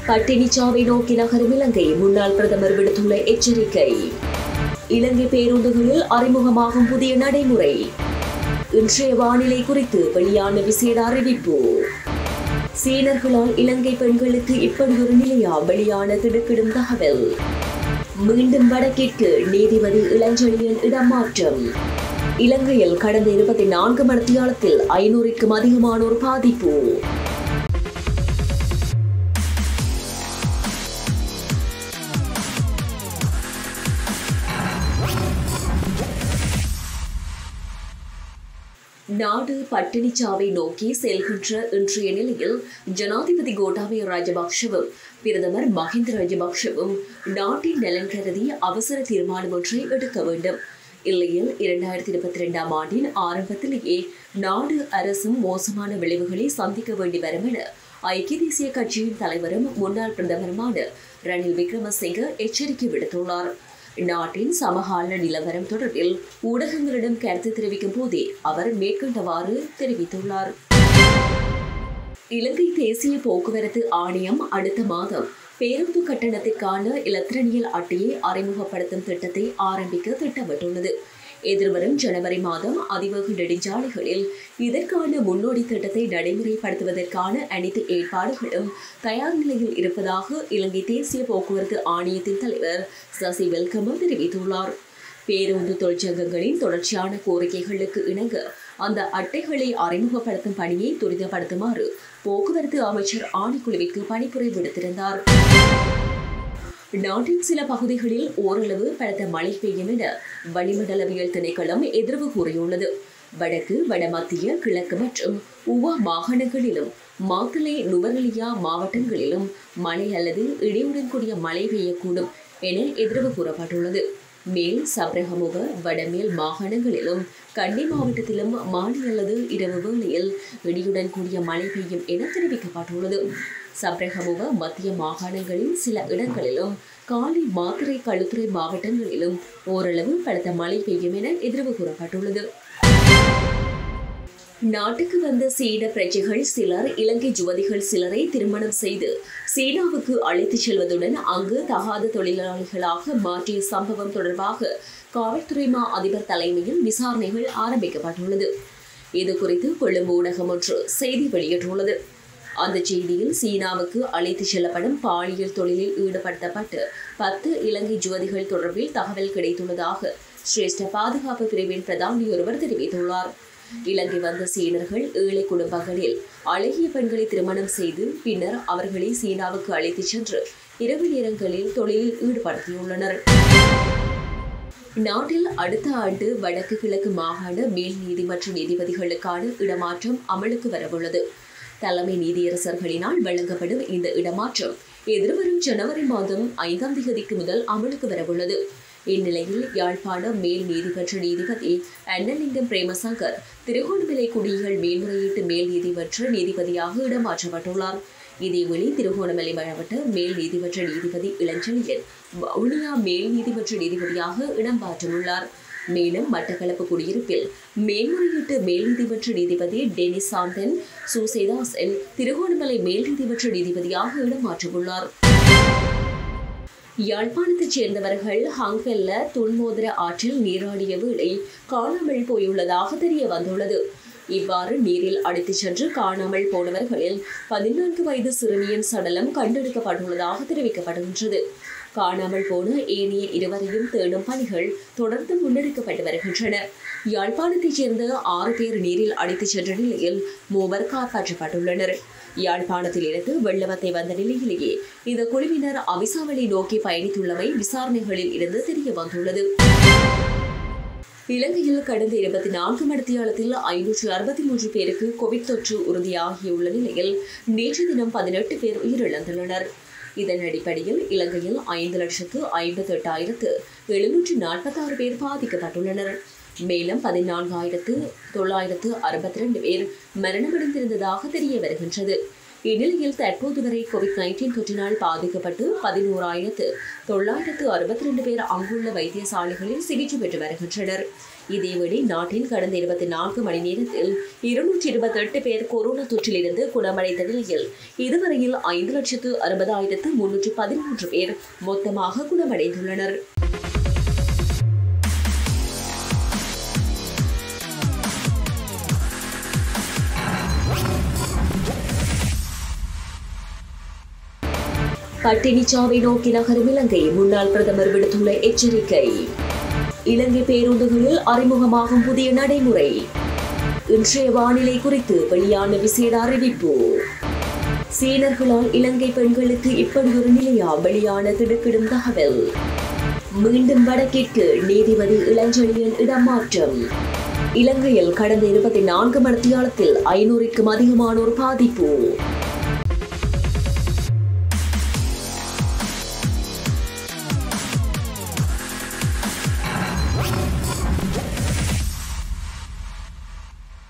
பட்டினிச்சாவை நோக்கி நகரும் இலங்கை முன்னாள் பிரதமர் விடுத்துள்ள எச்சரிக்கை இலங்கை பேருந்துகளில் அறிமுகமாகும் புதிய நடைமுறை இன்றைய வானிலை குறித்து வெளியான விசேட அறிவிப்பு சீனர்களால் இலங்கை பெண்களுக்கு இப்படி ஒரு நிலையா வெளியான திடுக்கிடும் தகவல் மீண்டும் வடக்கிற்கு நீதிபதி இளஞ்செழியன் இடமாற்றம் இலங்கையில் கடந்த இருபத்தி நான்கு மணித்தியாலத்தில் ஐநூறுக்கும் அதிகமானோர் பாதிப்பு நாடு பட்டினிச்சாவை நோக்கி செல்கின்ற இன்றைய நிலையில் ஜனாதிபதி கோட்டாபய ராஜபக்ஷவும் பிரதமர் மஹிந்த ராஜபக்ஷவும் நாட்டின் நலன் கருதி அவசர தீர்மானம் ஒன்றை எடுக்க வேண்டும் இல்லையில் இரண்டாயிரத்தி இருபத்தி ரெண்டாம் ஆண்டின் ஆரம்பத்திலேயே நாடு அரசும் மோசமான விளைவுகளை சந்திக்க வேண்டி வரும் என ஐக்கிய தேசிய கட்சியின் தலைவரும் முன்னாள் பிரதமருமான ரணில் விக்ரமசிங்க எச்சரிக்கை விடுத்துள்ளார் நாட்டின் சமகால நிலவரம் தொடர்பில் ஊடகங்களிடம் கருத்து தெரிவிக்கும் போதே அவர் மேற்கண்டவாறு தெரிவித்துள்ளார் இலங்கை தேசிய போக்குவரத்து ஆணையம் அடுத்த மாதம் பேருந்து கட்டணத்திற்கான இலத்திரனியல் அட்டையை அறிமுகப்படுத்தும் திட்டத்தை ஆரம்பிக்க திட்டமிட்டுள்ளது எதிர்வரும் ஜனவரி மாதம் அதிவேக நெடுஞ்சாலைகளில் இதற்கான முன்னோடி திட்டத்தை நடைமுறைப்படுத்துவதற்கான அனைத்து ஏற்பாடுகளும் தயார் நிலையில் இருப்பதாக இலங்கை தேசிய போக்குவரத்து ஆணையத்தின் தலைவர் சசி வெல்கம தெரிவித்துள்ளார் பேருந்து தொழிற்சங்கங்களின் தொடர்ச்சியான கோரிக்கைகளுக்கு இணங்க அந்த அட்டைகளை அறிமுகப்படுத்தும் பணியை துரிதப்படுத்துமாறு போக்குவரத்து அமைச்சர் ஆணைக்குழுவிற்கு பணிப்புரை விடுத்திருந்தார் நாட்டின் சில பகுதிகளில் ஓரளவு பலத்த மழை பெய்யும் என வளிமண்டலவியல் திணைக்களம் எதிர்வு கூறியுள்ளது வடக்கு வடமத்திய கிழக்கு மற்றும் உவா மாகாணங்களிலும் மாத்தளை நுவரெலியா மாவட்டங்களிலும் மழை அல்லது இடியுடன் கூடிய மழை பெய்யக்கூடும் என எதிர்வு கூறப்பட்டுள்ளது மேல் சப்ரகமுக வடமேல் மாகாணங்களிலும் கண்டி மாவட்டத்திலும் மாலை அல்லது இரவு வேளையில் இடியுடன் கூடிய மழை பெய்யும் என தெரிவிக்கப்பட்டுள்ளது சப்ரகமுக மத்திய மாகாணங்களின் சில இடங்களிலும் காலி மாத்திரை களுத்துறை மாவட்டங்களிலும் ஓரளவு பலத்த மழை பெய்யும் என எதிர்வு கூறப்பட்டுள்ளது நாட்டுக்கு வந்த சீன பிரஜைகள் சிலர் இலங்கை யுவதிகள் சிலரை திருமணம் செய்து சீனாவுக்கு அழைத்துச் செல்வதுடன் அங்கு தகாத தொழிலாளிகளாக மாற்றிய சம்பவம் தொடர்பாக காவல்துறை மா அதிபர் தலைமையில் விசாரணைகள் ஆரம்பிக்கப்பட்டுள்ளது இது குறித்து கொழும்பு ஊடகம் ஒன்று செய்தி வெளியிட்டுள்ளது அந்த செய்தியில் சீனாவுக்கு அழைத்துச் செல்லப்படும் பாலியல் தொழிலில் ஈடுபடுத்தப்பட்டு பத்து இலங்கை யுவதிகள் தொடர்பில் தகவல் கிடைத்துள்ளதாக சிரேஷ்ட பாதுகாப்பு பிரிவின் பிரதானி ஒருவர் தெரிவித்துள்ளார் இலங்கை வந்த சீனர்கள் ஏழை குடும்பங்களில் அழகிய பெண்களை திருமணம் செய்து பின்னர் அவர்களை சீனாவுக்கு அழைத்துச் சென்று இரவு நேரங்களில் தொழிலில் ஈடுபடுத்தியுள்ளனர் நாட்டில் அடுத்த ஆண்டு வடக்கு கிழக்கு மாகாண மேல் நீதிமன்ற நீதிபதிகளுக்கான இடமாற்றம் அமலுக்கு வரவுள்ளது தலைமை நீதியரசர்களினால் வழங்கப்படும் இந்த இடமாற்றம் எதிர்வரும் ஜனவரி மாதம் ஐந்தாம் தேதிக்கு முதல் அமலுக்கு வரவுள்ளது இந்நிலையில் யாழ்ப்பாண மேல் நீதிமன்ற நீதிபதி அன்னலிங்கம் பிரேமசங்கர் திருகோணமலை குடியியல் மேல்முறையீட்டு மேல் நீதிமன்ற நீதிபதியாக இடமாற்றப்பட்டுள்ளார் இதேவேளை திருகோணமலை மாவட்ட மேல் நீதிமன்ற நீதிபதி இளஞ்செழியன் வவுனியா மேல் நீதிமன்ற நீதிபதியாக இடமாற்றமுள்ளார் மேலும் மட்டக்களப்பு குடியிருப்பில் மேல்முறையீட்டு மேல் நீதிமன்ற நீதிபதி டெனிஸ் சாந்தன் சூசேதாசன் திருகோணமலை மேல் நீதிமன்ற நீதிபதியாக இடமாற்றமுள்ளார் யாழ்ப்பாணத்தைச் சேர்ந்தவர்கள் ஹங்கல்ல துன்மோதிர ஆற்றில் நீராடிய வேளை காணாமல் போயுள்ளதாக தெரிய வந்துள்ளது இவ்வாறு நீரில் அடித்துச் சென்று காணாமல் போனவர்களில் பதினான்கு வயது சிறுமியின் சடலம் கண்டெடுக்கப்பட்டுள்ளதாக தெரிவிக்கப்படுகின்றது காணாமல் போன ஏனைய இருவரையும் தேடும் பணிகள் தொடர்ந்து முன்னெடுக்கப்பட்டு வருகின்றன யாழ்ப்பாணத்தைச் சேர்ந்த ஆறு பேர் நீரில் அடித்துச் சென்ற நிலையில் மூவர் காப்பாற்றப்பட்டுள்ளனர் யாழ்ப்பாணத்தில் இருந்து வெள்ளவத்தை வந்த நிலையிலேயே இந்த குழுவினர் அவிசாவளை நோக்கி பயணித்துள்ளமை விசாரணைகளில் இருந்து தெரிய வந்துள்ளது இலங்கையில் கடந்த இருபத்தி நான்கு மணித்தியாலத்தில் ஐநூற்று அறுபத்தி மூன்று பேருக்கு கோவிட் தொற்று உறுதியாகியுள்ள நிலையில் நேற்று தினம் பதினெட்டு பேர் உயிரிழந்துள்ளனர் இதன் அடிப்படையில் இலங்கையில் ஐந்து லட்சத்து ஐம்பத்தி எட்டாயிரத்து எழுநூற்று நாற்பத்தாறு பேர் பாதிக்கப்பட்டுள்ளனர் மேலும் பதினான்காயிரத்து தொள்ளாயிரத்து அறுபத்தி ரெண்டு பேர் மரணமடைந்திருந்ததாக தெரிய வருகின்றது இந்நிலையில் தற்போது வரை கோவிட் நைன்டீன் தொற்றினால் பாதிக்கப்பட்டு பதினோராயிரத்து தொள்ளாயிரத்து அறுபத்தி ரெண்டு பேர் அங்குள்ள வைத்தியசாலைகளில் சிகிச்சை பெற்று வருகின்றனர் இதேவேளை நாட்டில் கடந்த இருபத்தி நான்கு மணி நேரத்தில் இருநூற்றி இருபத்தி எட்டு பேர் கொரோனா தொற்றிலிருந்து குணமடைந்த நிலையில் இதுவரையில் ஐந்து லட்சத்து அறுபதாயிரத்து முன்னூற்று பதிமூன்று பேர் மொத்தமாக குணமடைந்துள்ளனர் பட்டினிச்சாவை நோக்கி நகரும் இலங்கை முன்னாள் பிரதமர் விடுத்துள்ள எச்சரிக்கை இலங்கை பேருந்துகளில் அறிமுகமாகும் புதிய நடைமுறை இன்றைய வானிலை குறித்து வெளியான விசேட அறிவிப்பு சீனர்களால் இலங்கை பெண்களுக்கு இப்படி ஒரு நிலையா வெளியான திடுக்கிடும் தகவல் மீண்டும் வடக்கிற்கு நீதிபதி இளஞ்செழியன் இடமாற்றம் இலங்கையில் கடந்த இருபத்தி நான்கு மணித்தியாலத்தில் ஐநூறுக்கும் அதிகமானோர் பாதிப்பு